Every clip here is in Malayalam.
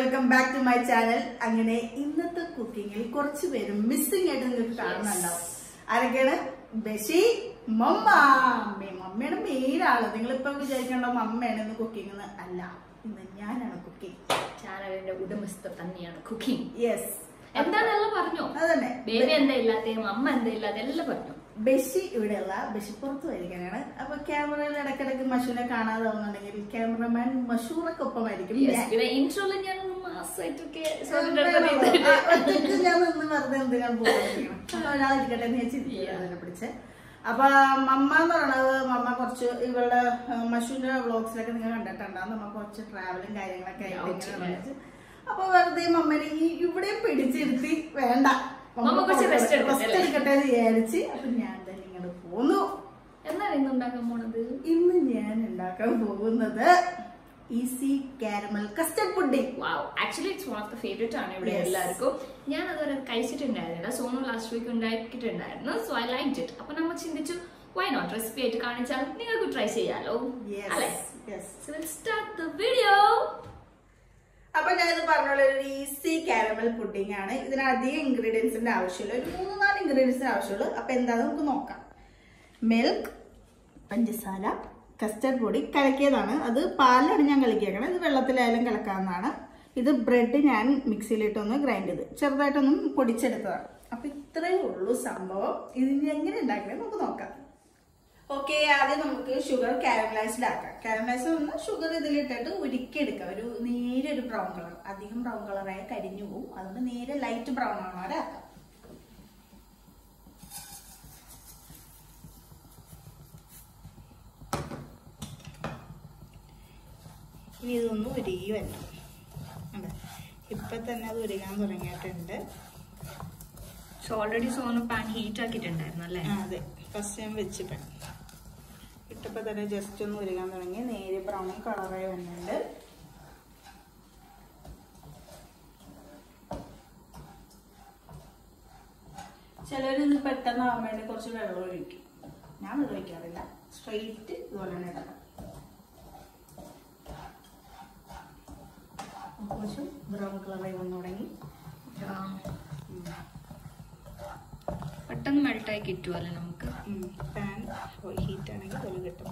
Welcome back to my channel അങ്ങനെ ഇന്നത്തെ കുക്കിങ്ങിൽ കുറച്ച് പേര് മിസ്സിംഗ് ആയിട്ട് നിങ്ങൾക്ക് കാണുന്നുണ്ടാവും ആരൊക്കെയാണ് ബഷി മമ്മ അമ്മേ മമ്മയുടെ മെയിൻ ആള് നിങ്ങൾ ഇപ്പൊ വിചാരിക്കണ്ടോ മമ്മയാണ് ഇന്ന് കുക്കിംഗ് എന്ന് അല്ല ഇന്ന് ഞാനാണ് കുക്കിംഗ് ചാനലിന്റെ ഉടമസ്ഥ തന്നെയാണ് കുക്കിംഗ് യെസ് എന്താണെല്ലാം പറഞ്ഞോ അതന്നെ ബേബി എന്താ ഇല്ലാത്ത അമ്മ എന്താ ഇല്ലാത്ത എല്ലാം പറഞ്ഞു ബഷി ഇവിടെയുള്ള ബഷി പുറത്തു വരികയാണ് അപ്പൊ ക്യാമറയിൽ ഇടക്കിടക്ക് മഷുവിനെ കാണാതാവുന്നുണ്ടെങ്കിൽ ക്യാമറമാൻ മഷൂറൊക്കെ ഒപ്പമായിരിക്കും Yes, ഞാൻ. പിന്നെ ഇൻട്രോയില് ഞാൻ മാസമായിട്ടൊക്കെ ഒറ്റയ്ക്ക് ഞാൻ നിന്ന് വെറുതെ എന്തിനാണ് പോകുന്നത് അപ്പൊ ഒരാളിരിക്കട്ടെ എന്ന് വെച്ചിരിക്കുകയാണ് പിടിച്ച് അപ്പൊ മമ്മ എന്ന് പറയുന്നത് മമ്മ കുറച്ച് ഇവളുടെ മഷുവിന്റെ വ്ളോഗ്സിലൊക്കെ നിങ്ങൾ കണ്ടിട്ടുണ്ടാവും നമ്മ കുറച്ച് ട്രാവലും കാര്യങ്ങളൊക്കെ ആയിട്ട് ഇങ്ങനെ വന്നിട്ട് അപ്പൊ വെറുതെ മമ്മനെ ഈ ഇവിടെയും പിടിച്ചിരുത്തി വേണ്ട മമ്മ കുറച്ച് rest എടുക്കട്ടെ റെസ്റ്റ് അല്ലേ? എടുക്കട്ടെ എന്ന് വിചാരിച്ച് അപ്പൊ ഞാൻ തന്നെ ഇങ്ങോട്ട് പോന്നു എന്താണ് ഇന്ന് ഉണ്ടാക്കാൻ പോണത് ഇന്ന് ഞാൻ ഉണ്ടാക്കാൻ പോകുന്നത് easy caramel custard pudding wow actually it's one of the favourite ആണ് ഇവിടെ Yes. എല്ലാവർക്കും ഞാൻ അതുവരെ കഴിച്ചിട്ടുണ്ടായിരുന്നില്ല സോനു ലാസ്റ്റ് വീക്ക് ഉണ്ടാക്കിയിട്ടുണ്ടായിരുന്നു സോ ഐ ലൈക്ക് ഇറ്റ് അപ്പൊ നമ്മൾ ചിന്തിച്ചു വൈ നോട്ട് റെസിപ്പി ആയിട്ട് കാണിച്ചാൽ നിങ്ങൾക്ക് ട്രൈ ചെയ്യാലോ അല്ലേ yes So let's start the video. അപ്പൊ ഞാനിത് പറഞ്ഞുള്ള ഒരു ഈസി കാരമൽ പുഡിംഗ് ആണ് ഇതിന് അധികം ഇൻഗ്രീഡിയൻസിന്റെ ആവശ്യമില്ല ഒരു മൂന്ന് നാല് ഇൻഗ്രീഡിയൻസിന്റെ ആവശ്യമുള്ളൂ അപ്പൊ എന്താന്ന് നമുക്ക് നോക്കാം മിൽക്ക് പഞ്ചസാര കസ്റ്റർഡ് പൊടി കലക്കിയതാണ് അത് പാലിലാണ് ഞാൻ കലക്കിയേക്കണം ഇത് വെള്ളത്തിലായാലും കലക്കാവുന്നതാണ് ഇത് ബ്രെഡ് ഞാൻ മിക്സിയിലിട്ടൊന്ന് ഗ്രൈൻഡ് ചെയ്ത് ചെറുതായിട്ടൊന്നും പൊടിച്ചെടുത്തതാണ് അപ്പൊ ഇത്രയേ ഉള്ളൂ സംഭവം ഇതിന് എങ്ങനെ ഉണ്ടാക്കണേ നമുക്ക് നോക്കാം ഓക്കെ ആദ്യം നമുക്ക് ഷുഗർ കാരമലൈസ്ഡ് ആക്കാം കാരമലൈസ് വന്നാൽ ഷുഗർ ഇതിലിട്ടിട്ട് ഉരുക്കിയെടുക്കാം ഒരു നേരെ ഒരു ബ്രൗൺ കളർ അധികം ബ്രൗൺ കളറായ കരിഞ്ഞു പോകും അതുകൊണ്ട് നേരെ ലൈറ്റ് ബ്രൗൺ ആണോ വരെ ആക്കാം ഇനി ഇതൊന്ന് ഉരുകി വരണം അതെ ഇപ്പൊ തന്നെ അത് ഉരുകാൻ തുടങ്ങിയിട്ടുണ്ട് so already Sonu pan heat ആക്കിയിട്ടുണ്ടായിരുന്നു അല്ലേ ആ, അതെ ഫസ്റ്റ് ഞാൻ വെച്ചിട്ട് ഇട്ടപ്പോ തന്നെ ജസ്റ്റ് ഒന്ന് ഉരുകാൻ തുടങ്ങി നേരി ബ്രൗൺ കളറായി വന്നിട്ടുണ്ട് ചിലർ ഇത് പെട്ടെന്ന് ആവാൻ വേണ്ടി കുറച്ച് വെള്ളം ഒഴിക്കും ഞാൻ വെള്ളം ഒഴിക്കാറില്ല സ്ട്രെയിറ്റ് ഇതുപോലെ തന്നെ ഇടണം കുറച്ച് ബ്രൗൺ കളറായി വന്നു തുടങ്ങി പെട്ടെന്ന് മെൽട്ടായി കിട്ടുമല്ലേ നമുക്ക് പാൻ ഹീറ്റ് ആണെങ്കിൽ തൊലി കിട്ടും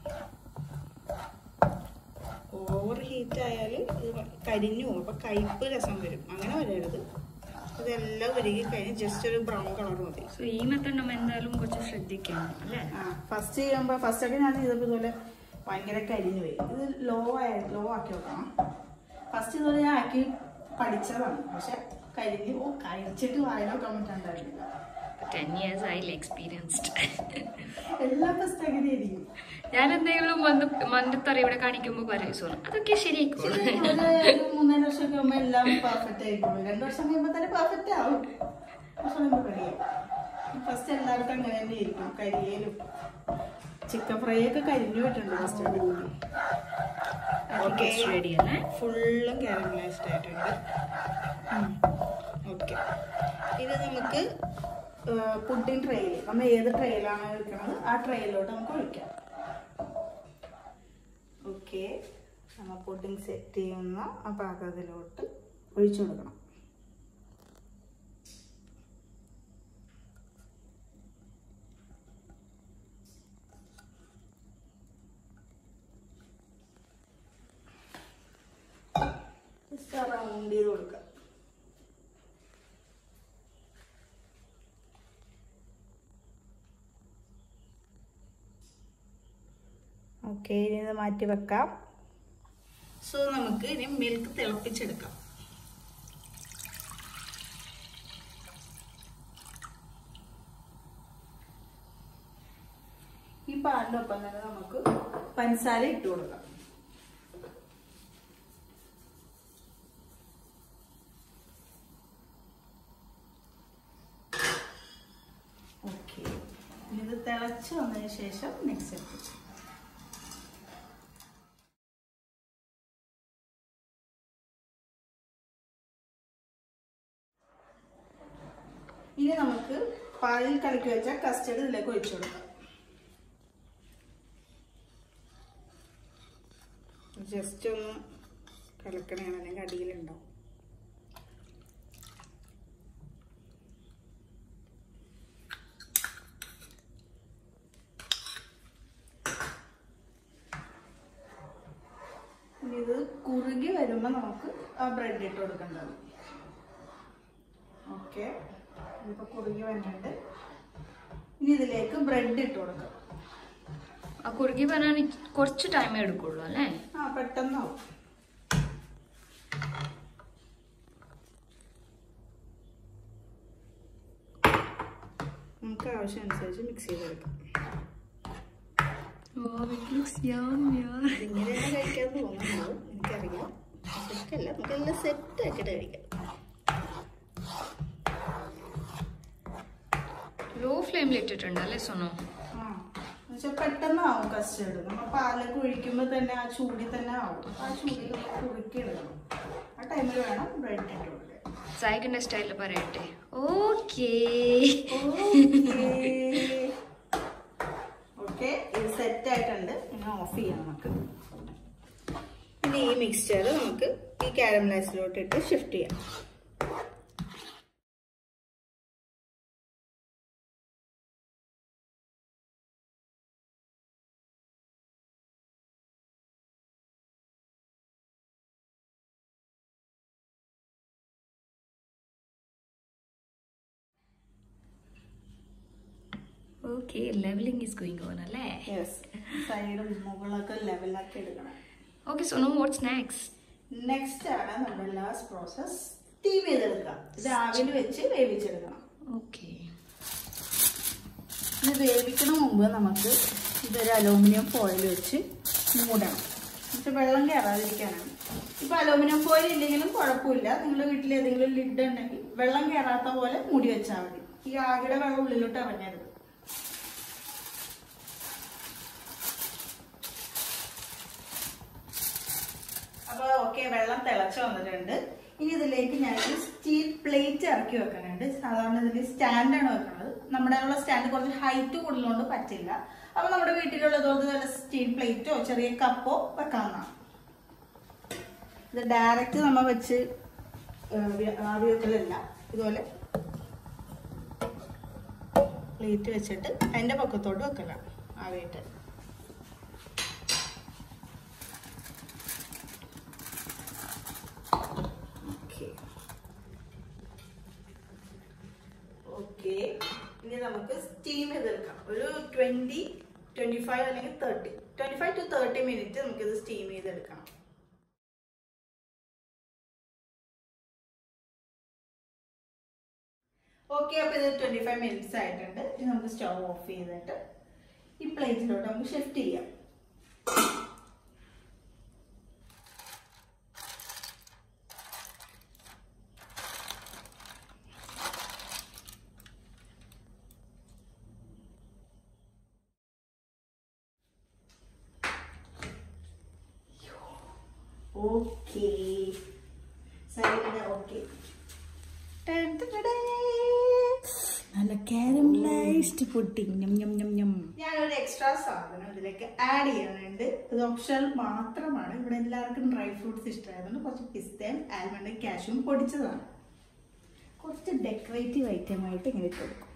ഓവർ ഹീറ്റ് ആയാൽ ഇത് കരിഞ്ഞു പോകും അപ്പൊ കയ്പ് രസം വരും അങ്ങനെ വരരുത് ഇതെല്ലാം ഉരുകി കഴിഞ്ഞ് ജസ്റ്റ് ഒരു ബ്രൗൺ കളർ മതി സോ ഈ മെത്തഡ് നമ്മൾ എന്തായാലും കുറച്ച് ശ്രദ്ധിക്കണം അല്ലേ ആ ഫസ്റ്റ് ചെയ്യുമ്പോൾ ഫസ്റ്റ് ഒക്കെ ഞാൻ ചെയ്തപ്പോൾ ഇതുപോലെ ഭയങ്കര കരിഞ്ഞു പോയി ഇത് ലോ ആയ ലോ ആക്കി വെക്കണം ഫസ്റ്റ് ഇതുപോലെ ഞാൻ ആക്കി പഠിച്ചതാണ് പക്ഷെ കരിഞ്ഞു ഓ കഴിച്ചിട്ട് വായിലൊക്കാൻ പറ്റാണ്ടായിരുന്നില്ല ടെൻ ഇയേഴ്സ് ആയില്ല എക്സ്പീരിയൻസ്ഡ് എല്ലാം ഫസ്റ്റ് അങ്ങനെ ആയിരിക്കും ഞാൻ എന്തെങ്കിലും വന്ന് മണ്ടത്തറി ഇവിടെ കാണിക്കുമ്പോൾ പറയും സോനു അതൊക്കെ ശരിയായിക്കോളും ഒരു മൂന്നാല് വർഷമൊക്കെ ആകുമ്പോ എല്ലാം പെർഫെക്റ്റ് ആയിരിക്കും രണ്ടു വർഷം കഴിയുമ്പോ തന്നെ പെർഫെക്റ്റ് ആവും വർഷം കഴിയുമ്പോ കഴിയും ഫസ്റ്റ് എല്ലാവർക്കും അങ്ങനെ തന്നെ ആയിരിക്കും കരിയലും ചിക്കൻ ഫ്രൈ ഒക്കെ കരിഞ്ഞു പോയിട്ടുണ്ട് ഫസ്റ്റ് ഓക്കെ റെഡി അല്ലേ ഫുള്ളും കാരമലൈസ്ഡ് ആയിട്ടുണ്ട് ഓക്കെ ഇത് നമുക്ക് പുഡിംഗ് ട്രെയിൽ നമ്മൾ ഏത് ട്രെയിലാണ് എടുക്കുന്നത് ആ ട്രെയിലോട്ട് നമുക്ക് ഒഴിക്കാം ഓക്കെ നമ്മൾ പുഡിംഗ് സെറ്റ് ചെയ്യുന്ന ആ പാത്രത്തിലോട്ട് ഒഴിച്ചു കൊടുക്കണം ജസ്റ്റ് റൗണ്ട് ചെയ്ത് കൊടുക്കുക ഓക്കെ ഇനി ഇത് മാറ്റി വെക്കാം സോ നമുക്ക് ഇനി മിൽക്ക് തിളപ്പിച്ചെടുക്കാം ഈ പാലിൻ്റെ ഒപ്പം തന്നെ നമുക്ക് പഞ്ചസാര ഇട്ട് കൊടുക്കാം ഓക്കെ ഇത് തിളച്ച് വന്നതിന് ശേഷം മിക്സ് എടുത്തു ഇനി നമുക്ക് പാലിൽ കലക്കി വെച്ച കസ്റ്റർഡ് ഇതിലേക്ക് ഒഴിച്ചു കൊടുക്കാം ജസ്റ്റ് ഒന്ന് ഇളക്കണയാണ് അല്ലെങ്കിൽ അടിയിലുണ്ടാവും ഇനി ഇത് കുറുകി വരുമ്പോൾ നമുക്ക് ആ ബ്രെഡ് ഇട്ട് കൊടുക്കേണ്ടത് ഓക്കെ ഇതിപ്പോൾ കുറുകി വരുന്നുണ്ട് ഇനി ഇതിലേക്ക് ബ്രെഡ് ഇട്ട് കൊടുക്കാം ആ കുറുകി വരാൻ ഇ- കുറച്ച് ടൈം എടുക്കുള്ളൂ അല്ലേ ആ പെട്ടെന്നാവും നമുക്ക് ആവശ്യമനുസരിച്ച് മിക്സ് ചെയ്തെടുക്കാം ഇതിങ്ങനെയാണ് കഴിക്കാൻ തോന്നുന്നത് എനിക്കറിയാം ശരിക്കല്ല നമുക്കെല്ലാം സെറ്റ് ആക്കിയിട്ട് കഴിക്കാം ലോ ഫ്ലെയിമിൽ ഇട്ടിട്ടുണ്ട് അല്ലേ സോനു ആ എന്നുവെച്ചാൽ പെട്ടെന്നാവും കസ്റ്റേർഡ് നമ്മൾ പാലൊക്കെ ഒഴിക്കുമ്പോൾ തന്നെ ആ ചൂടിൽ തന്നെ ആവും ആ ചൂടിൽ നമ്മൾ കുറുക്കി എടുക്കണം ആ ടൈമിൽ വേണം ബ്രെഡ് ഇട്ട് കൊടുക്കാൻ സായിക്കിന്റെ സ്റ്റൈലിൽ പറയട്ടെ ഓക്കേ ഓക്കെ ഇത് സെറ്റ് ആയിട്ടുണ്ട് ഇനി ഓഫ് ചെയ്യാം നമുക്ക് ഇനി ഈ മിക്സ്ചർ നമുക്ക് ഈ കാരമലൈസിലോട്ട് ഇട്ട് ഷിഫ്റ്റ് ചെയ്യാം okay levelling is going on അല്ലേ യെസ് സൈഡും മുകളൊക്കെ ലെവലാക്കി എടുക്കണം okay Sonu what's next next ആണ് നമ്മുടെ ലാസ്റ്റ് പ്രോസസ് സ്റ്റീം ചെയ്തെടുക്കുക ഇത് ആവിയിൽ വെച്ച് വേവിച്ചെടുക്കണം ഓക്കെ ഇത് വേവിക്കണ മുമ്പ് നമുക്ക് ഇതൊരു അലൂമിനിയം ഫോയിൽ വെച്ച് മൂടണം എന്നിട്ട് വെള്ളം കയറാതിരിക്കാനാണ് ഇപ്പൊ അലൂമിനിയം ഫോയിൽ ഇല്ലെങ്കിലും കുഴപ്പമില്ല നിങ്ങളുടെ വീട്ടിൽ ഏതെങ്കിലും ലിഡ് ഉണ്ടെങ്കിൽ വെള്ളം കയറാത്ത പോലെ മൂടി വെച്ചാൽ മതി ഈ ആകയുടെ വെള്ളം ഉള്ളിലോട്ട് ഇറങ്ങരുത് അപ്പൊ ഓക്കെ വെള്ളം തിളച്ച് വന്നിട്ടുണ്ട് ഇനി ഇതിലേക്ക് ഞാൻ സ്റ്റീൽ പ്ലേറ്റ് ഇറക്കി വെക്കാനുണ്ട് സാധാരണ ഇതിൽ സ്റ്റാൻഡാണ് വെക്കുന്നത് നമ്മുടെ ഉള്ള സ്റ്റാൻഡ് കുറച്ച് ഹൈറ്റ് കൂടുതലുകൊണ്ട് പറ്റില്ല അപ്പൊ നമ്മുടെ വീട്ടിലുള്ളതുകൊണ്ട് വല്ല സ്റ്റീൽ പ്ലേറ്റോ ചെറിയ കപ്പോ വെക്കാവുന്നതാണ് ഇത് ഡയറക്റ്റ് നമ്മൾ വെച്ച് ഏഹ്, വി- ആവി വെക്കലല്ല ഇതുപോലെ പ്ലേറ്റ് വെച്ചിട്ട് അതിന്റെ പക്കത്തോട്ട് വെക്കലാണ് ആവിയിട്ട് ഓക്കെ ഓക്കെ ഇനി നമുക്ക് സ്റ്റീം ചെയ്തെടുക്കാം ഒരു ട്വന്റി ട്വന്റി ഫൈവ് അല്ലെങ്കിൽ thirty twenty five to thirty minute നമുക്കിത് സ്റ്റീം ചെയ്തെടുക്കണം ഓക്കെ അപ്പൊ ഇത് ട്വന്റി ഫൈവ് മിനിറ്റ്സ് ആയിട്ടുണ്ട് ഇനി നമുക്ക് സ്റ്റവ് ഓഫ് ചെയ്തിട്ട് ഈ പ്ലേറ്റിലോട്ട് നമുക്ക് ഷിഫ്റ്റ് ചെയ്യാം ഓക്കെ സൈഡിന് ഓക്കെ നല്ല കാരമലൈസ്ഡ് പുഡിംഗ് ഞം ഞം ഞം ഞം ഞാനൊരു എക്സ്ട്രാ സാധനം ഇതിലേക്ക് ആഡ് ചെയ്യാനുണ്ട് ഇത് ഓപ്ഷണൽ മാത്രമാണ് ഇവിടെ എല്ലാവർക്കും ഡ്രൈ ഫ്രൂട്ട്സ് ഇഷ്ടമായതുകൊണ്ട് കുറച്ച് പിസ്തയും ആൽമണ്ടും കാഷ്യും പൊടിച്ചതാണ് കുറച്ച് ഡെക്കറേറ്റീവ് ഐറ്റം ആയിട്ട് ഇങ്ങനെ ഇട്ട് കൊടുക്കും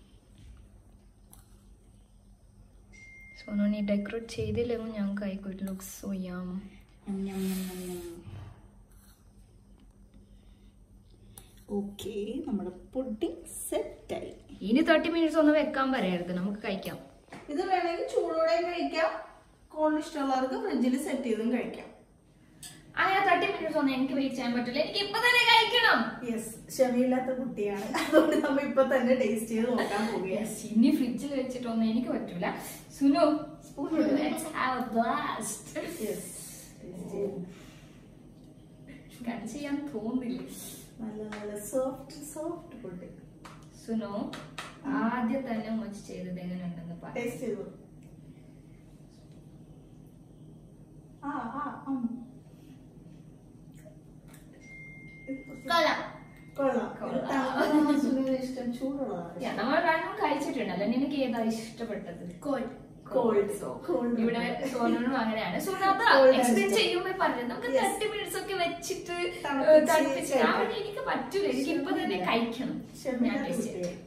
സോനു നീ ഡെക്കറേറ്റ് ചെയ്തില്ലെങ്കിൽ ഞങ്ങൾക്ക് ആയിക്കോ it looks so yum okay നമ്മുടെ പുഡിംഗ് സെറ്റായി ഇനി തേർട്ടി മിനിറ്റ്സ് ഒന്നും വെക്കാൻ പറയരുത് നമുക്ക് കഴിക്കാം ഇത് വേണമെങ്കിൽ ചൂടോടെയും കഴിക്കാം കോൾഡ് ഇഷ്ടമുള്ളവർക്ക് ഫ്രിഡ്ജിൽ സെറ്റ് ചെയ്തും കഴിക്കാം അങ്ങനെ തേർട്ടി മിനിറ്റ്സ് ഒന്നും എനിക്ക് വെയിറ്റ് ചെയ്യാൻ പറ്റില്ല എനിക്ക് ഇപ്പൊ തന്നെ കഴിക്കണം യെസ് ക്ഷമയില്ലാത്ത കുട്ടിയാണ് അതുകൊണ്ട് നമ്മൾ ഇപ്പൊ തന്നെ ടേസ്റ്റ് ചെയ്ത് നോക്കാൻ പോവുകയാണ് Yes, ഇനി ഫ്രിഡ്ജിൽ വെച്ചിട്ടൊന്നും എനിക്ക് പറ്റൂല Sunu spoon let's have a blast yes cut ചെയ്യാൻ തോന്നില്ല നല്ല നല്ല സോഫ്റ്റ് സോഫ്റ്റ് പുഡിംഗ് സുനു ആദ്യം തന്നെ ഉമ്മച്ചി ചെയ്തത് എങ്ങനെയുണ്ടെന്ന് പറ ടേസ്റ്റ് ചെയ്തു ആ ആ ഉം. കൊള്ളാം. കൊള്ളാം ഇത് കൊള്ളാം. തണുത്തതാണോ സുനിലിന് ഇഷ്ടം ചൂടുള്ളതാണ് Yeah, നമ്മൾ രണ്ടും കഴിച്ചിട്ടുണ്ടല്ലോ നിനക്ക് ഏതാ ഇഷ്ടപ്പെട്ടത് കോൾഡ് Cold. So Cold. ഇവിടെ സോനോനും അങ്ങനെയാണ് സോ അത് Cold എക്സ്പ്ലെയിൻ ആണ് ചെയ്യുമ്പോൾ പറഞ്ഞു നമുക്ക് Yes. തേർട്ടി മിനിറ്റ്സ് ഒക്കെ വെച്ചിട്ട് തണുപ്പിച്ച് തണുപ്പിച്ച് കഴിക്കാം. അവിടെ എനിക്ക് പറ്റൂല എനിക്ക് ഇപ്പൊ തന്നെ കഴിക്കണം ഞാൻ ക്ഷമിക്കാൻ ടേസ്റ്റ് കുട്ടിയെ. ചെയ്യാം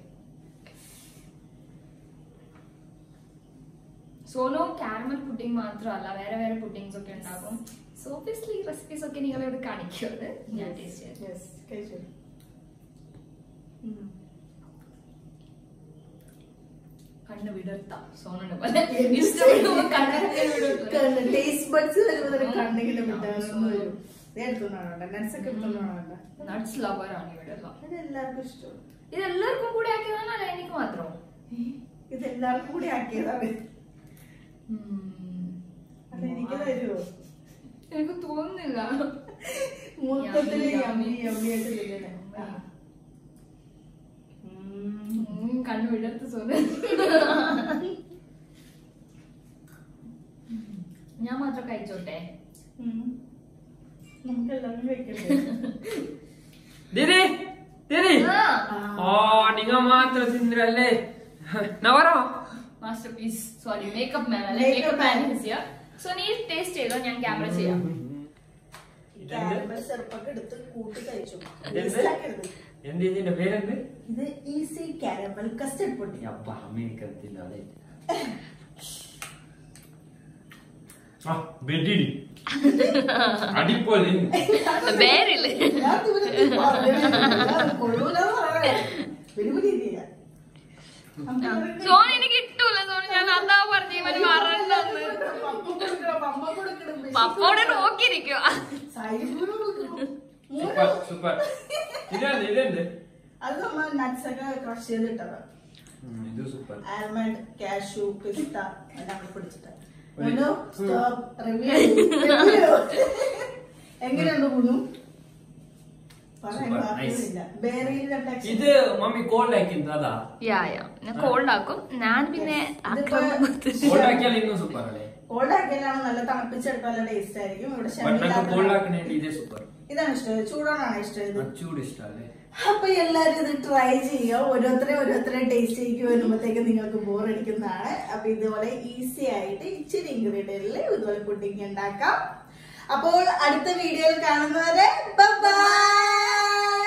സോനോ കാരമൽ പുഡിംഗ് മാത്രമല്ല വേറെ വേറെ പുഡിങ്സ് ഒക്കെ ഉണ്ടാകും സോ ഒബ്വിയസ്ലി റെസിപ്പീസ് ഒക്കെ നിങ്ങളോട് കാണിക്കുന്നത് ഞാൻ ടേസ്റ്റ് ചെയ്യാം Yes, കഴിച്ചോ. ഉം. കണ്ണ് വിടർത്ത സോനോനെ പോലെ ഇഷ്ടപ്പെടുമ്പോ കണ്ണിങ്ങനെ വിടർത്ത. കണ്ണ് ടേസ്റ്റ് ബഡ്സ് വരുമ്പോ തന്നെ ഉം. കണ്ണിങ്ങനെ ആ, വിട്ടാണെന്ന് so- വരും ദേ എടുത്തോണ്ടാണ് നട്സ് ഒക്കെ എടുത്തോണ്ടാണ് നട്സ് ലവറാണ് ഇവിടെ ഉള്ളത് ഇത് എല്ലാവർക്കും ഇഷ്ടം ഇത് എല്ലാവർക്കും കൂടി ആക്കിയതാണോ അല്ല എനിക്ക് മാത്രം ഇത് എല്ലാവർക്കും കൂടി ആക്കിയതാണ് അല്ല എനിക്ക് തരുമോ എനിക്ക് തോന്നുന്നില്ല മൊത്തത്തില് Yummy, യമ്മി yummy. യമ്മി ആയിട്ട് തിന്നണേ. ആ. ഉം. ഉം, കണ്ണ് വിടർത്ത് സോന ഞാൻ മാത്രം കഴിച്ചോട്ടെ ഉം. നമുക്ക് എല്ലാവരും കഴിക്കണ്ടേ ദീദി ദീദി ആ ഓ നിങ്ങ മാತ್ರ ತಿಂದ್ರಲ್ಲೇ ನವರೋ masterpiece sorry makeup man അല്ലെ Makeup makeup man man. Is here so നീ ടേസ്റ്റ് ചെയ്തോ ഞാൻ ക്യാമറ ചെയ്യാം കാരമൽ സിറപ്പൊക്കെ എടുത്ത് കൂട്ടി കഴിച്ചു ഇതെന്ത്? Taste ആക്കരുത്. എന്ത് ഇതിന്റെ പേരെന്ത് ഇത് ഈസി കാരമൽ കസ്റ്റർഡ് പൊടി അപ്പ അമ്മേനിക്കത്തില്ല അതെ ആ ബെഡിടി അടിപൊളി വേറില്ല ഞാൻ ദൂരത്തിൽ പറഞ്ഞതേ ഉള്ളൂ. ഞാൻ കൊള്ളൂലെന്ന് പറയണേ. വെല്ലുവിളിയില്ല. നമുക്ക് ഇവർക്ക് സോന എനിക്ക് കിട്ടൂല സോന ഞാൻ അതാ പറഞ്ഞു ഇവന് മറണ്ടെന്ന് പപ്പ കൊടുക്കണം, പപ്പ കൊടുക്കണം, ബിഷപ്പ് പപ്പോടെ നോക്കിയിരിക്കുക സൈബൂര് കൊടുക്കണം. സൂപ്പർ സൂപ്പർ ഇതെന്ത് ഇതെന്ത് അത് നമ്മൾ നട്ട്സ് ഒക്കെ ക്രഷ് ചെയ്തിട്ടത് ഉം, ഇത് സൂപ്പർ ആൽമണ്ട് കാഷ്യൂ പിസ്ത എല്ലാം കൂടി പിടിച്ചിട്ട് ഒരു- മുനു സ്റ്റോപ്പ് റിവ്യൂ എങ്ങനെയുണ്ട് മുനു പറയാൻ Super, വാക്കുകളില്ല ബേറിയിലെ ഇത് മമ്മി കോൾഡ് ആക്കിയത് അതാ യാ യാ ഞാൻ കോൾഡ് ആക്കും ഞാൻ പിന്നെ ഇതിപ്പോ കോൾഡ് ആക്കിയാൽ ഇന്നും സൂപ്പർ അല്ലേ കോൾഡാക്കിയാലാണ് നല്ല തണുപ്പിച്ചെടുക്കാൻ നല്ല ടേസ്റ്റ് ആയിരിക്കും ഇവിടെ ബട്ട് നമുക്ക് കോൾഡ് ഷമില്ലാത്ത ആക്കണേണ്ടി ഇതേ സൂപ്പർ ഇതാണ് ഇഷ്ടം ചൂടോടാണ് ഇഷ്ടം ഇത് ചൂട് ഇഷ്ടല്ലേ അപ്പൊ എല്ലാരും ഇത് ട്രൈ ചെയ്യുക ഓരോരുത്തരെ ഓരോരുത്തരെ ടേസ്റ്റ് ചെയ്യിക്ക് വരുമ്പോഴത്തേക്ക് നിങ്ങൾക്ക് ബോർ അടിക്കുന്നതാണ് അപ്പൊ ഇതുപോലെ ഈസി ആയിട്ട് ഇച്ചിരി ഇൻഗ്രീഡിയന്റിൽ ഇതുപോലെ പുഡിംഗ് ഉണ്ടാക്കാം അപ്പോൾ അടുത്ത വീഡിയോയിൽ കാണുന്നവരെ ബൈ